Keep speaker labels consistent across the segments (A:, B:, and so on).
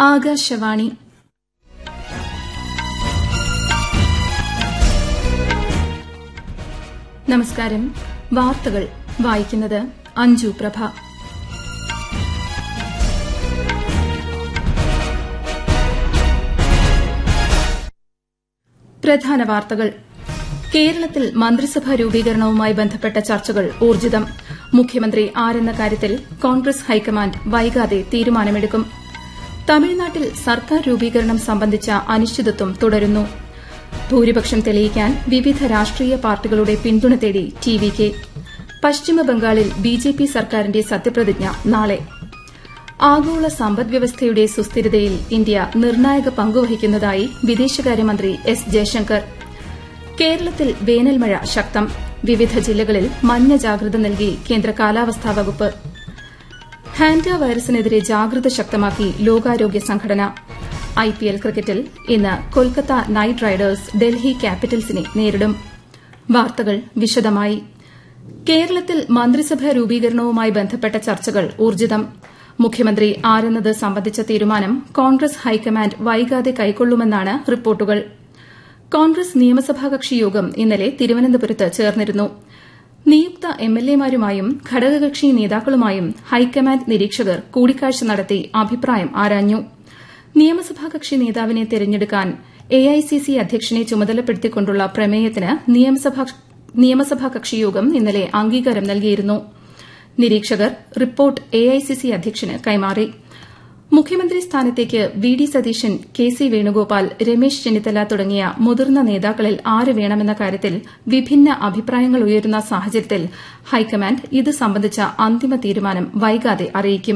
A: ആകാശവാണി നമസ്കാരം വാർത്തകൾ വായിക്കുന്നത് അഞ്ജു പ്രഭ പ്രധാന വാർത്തകൾ കേരളത്തിൽ മന്ത്രിസഭാ രൂപീകരണവുമായി ബന്ധപ്പെട്ട ചർച്ചകൾ ഊർജ്ജിതം മുഖ്യമന്ത്രി ആരെന്ന കാര്യത്തിൽ കോൺഗ്രസ് ഹൈക്കമാൻഡ് വൈകാതെ തീരുമാനമെടുക്കും തമിഴ്നാട്ടിൽ സർക്കാർ രൂപീകരണം സംബന്ധിച്ച അനിശ്ചിതത്വം തുടരുന്നു ഭൂരിപക്ഷം തെളിയിക്കാൻ വിവിധ രാഷ്ട്രീയ പാർട്ടികളുടെ പിന്തുണ തേടി ടി വി കെ പശ്ചിമബംഗാളിൽ ബിജെപി സർക്കാരിന്റെ സത്യപ്രതിജ്ഞ നാളെ ആഗോള സമ്പദ്വ്യവസ്ഥയുടെ സുസ്ഥിരതയിൽ ഇന്ത്യ നിർണായക പങ്കുവഹിക്കുന്നതായി വിദേശകാര്യമന്ത്രി എസ് ജയശങ്കർ കേരളത്തിൽ വേനൽമഴ ശക്തം വിവിധ ജില്ലകളിൽ മഞ്ഞ ജാഗ്രത നൽകി കേന്ദ്ര കാലാവസ്ഥാ വകുപ്പ് ഹാൻഡ വൈറസിനെതിരെ ജാഗ്രത ശക്തമാക്കി ലോകാരോഗ്യ സംഘടന ഐപിഎൽ ക്രിക്കറ്റിൽ ഇന്ന് കൊൽക്കത്ത നൈറ്റ് റൈഡേഴ്സ് ഡൽഹി ക്യാപിറ്റൽസിനെ നേരിടും വാർത്തകൾ വിശദമായി കേരളത്തിൽ മന്ത്രിസഭാ രൂപീകരണവുമായി ബന്ധപ്പെട്ട ചർച്ചകൾ ഊർജ്ജിതം മുഖ്യമന്ത്രി ആരെന്നത് സംബന്ധിച്ച തീരുമാനം കോൺഗ്രസ് ഹൈക്കമാൻഡ് വൈകാതെ കൈക്കൊള്ളുമെന്നാണ് റിപ്പോർട്ടുകൾ കോൺഗ്രസ് നിയമസഭാ കക്ഷി യോഗം ഇന്നലെ തിരുവനന്തപുരത്ത് ചേർന്നിരുന്നു നിയുക്ത എംഎൽഎമാരുമായും ഘടകകക്ഷി നേതാക്കളുമായും ഹൈക്കമാൻഡ് നിരീക്ഷകർ കൂടിക്കാഴ്ച നടത്തി അഭിപ്രായം ആരാഞ്ഞു നിയമസഭാ കക്ഷി നേതാവിനെ തെരഞ്ഞെടുക്കാൻ എഐസിസി അധ്യക്ഷനെ ചുമതലപ്പെടുത്തിക്കൊണ്ടുള്ള പ്രമേയത്തിന് നിയമസഭാ കക്ഷിയോഗം ഇന്നലെ അംഗീകാരം നൽകിയിരുന്നു നിരീക്ഷകർ റിപ്പോർട്ട് എഐസിസി അധ്യക്ഷന് കൈമാറി മുഖ്യമന്ത്രി സ്ഥാനത്തേക്ക് V D Satheesan K C Venugopal Ramesh Chennithala തുടങ്ങിയ മുതിർന്ന നേതാക്കളിൽ ആര് വേണമെന്ന കാര്യത്തിൽ വിഭിന്ന അഭിപ്രായങ്ങൾ ഉയരുന്ന സാഹചര്യത്തിൽ ഹൈക്കമാൻഡ് ഇത് സംബന്ധിച്ച അന്തിമ തീരുമാനം വൈകാതെ അറിയിക്കും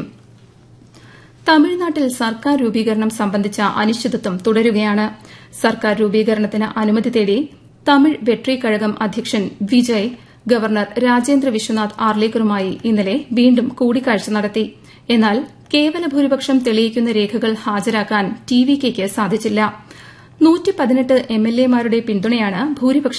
A: തമിഴ്നാട്ടിൽ സർക്കാർ രൂപീകരണം സംബന്ധിച്ച അനിശ്ചിതത്വം തുടരുകയാണ് സർക്കാർ രൂപീകരണത്തിന് അനുമതി തേടി തമിഴ് വെട്രി കഴകം അധ്യക്ഷൻ വിജയ് ഗവർണർ രാജേന്ദ്ര വിശ്വനാഥ് ആർലേക്കറുമായി ഇന്നലെ വീണ്ടും കൂടിക്കാഴ്ച നടത്തി എന്നാൽ കേവല ഭൂരിപക്ഷം തെളിയിക്കുന്ന രേഖകൾ ഹാജരാക്കാൻ ടി വി കെയ്ക്ക് സാധിച്ചില്ല എംഎൽഎമാരുടെ പിന്തുണയാണ് ഭൂരിപക്ഷ